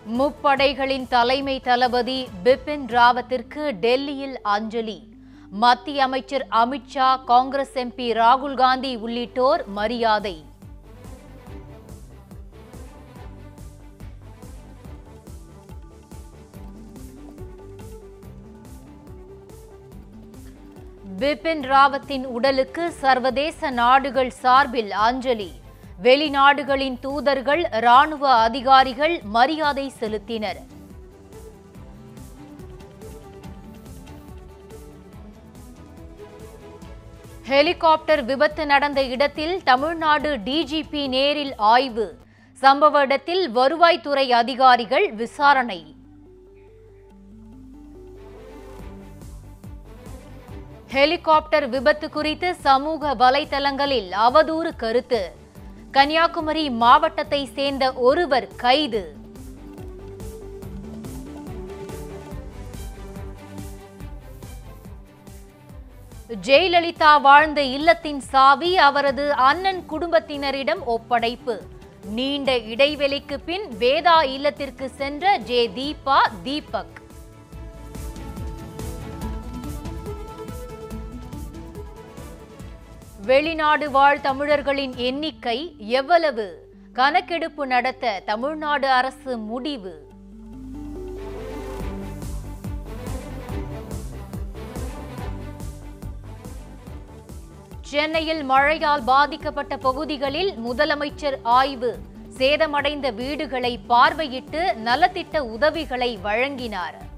முப்படைகளின் தலைமை தளபதி பிபின் ராவத்திற்கு டெல்லியில் அஞ்சலி மத்திய அமைச்சர் அமித்ஷா காங்கிரஸ் எம்பி ராகுல் காந்தி உள்ளிட்டோர் மரியாதை பிபின் ராவத்தின் உடலுக்கு சர்வதேச நாடுகள் சார்பில் அஞ்சலி வெளிநாடுகளின் தூதர்கள் ராணுவ அதிகாரிகள் மரியாதை செலுத்தினர் ஹெலிகாப்டர் விபத்து நடந்த இடத்தில் தமிழ்நாடு டிஜிபி நேரில் ஆய்வு சம்பவ இடத்தில் வருவாய்த்துறை அதிகாரிகள் விசாரணை ஹெலிகாப்டர் விபத்து குறித்து சமூக வலைதளங்களில் அவதூறு கருத்து கன்னியாகுமரி மாவட்டத்தை சேர்ந்த ஒருவர் கைது ஜெயலலிதா வாழ்ந்த இல்லத்தின் சாவி அவரது அண்ணன் குடும்பத்தினரிடம் ஒப்படைப்பு நீண்ட இடைவெளிக்கு பின் வேதா இல்லத்திற்கு சென்ற ஜே தீபா தீபக் வெளிநாடு வாழ் தமிழர்களின் எண்ணிக்கை எவ்வளவு கணக்கெடுப்பு நடத்த தமிழ்நாடு அரசு முடிவு சென்னையில் மழையால் பாதிக்கப்பட்ட பகுதிகளில் முதலமைச்சர் ஆய்வு சேதமடைந்த வீடுகளை பார்வையிட்டு நலத்திட்ட உதவிகளை வழங்கினார்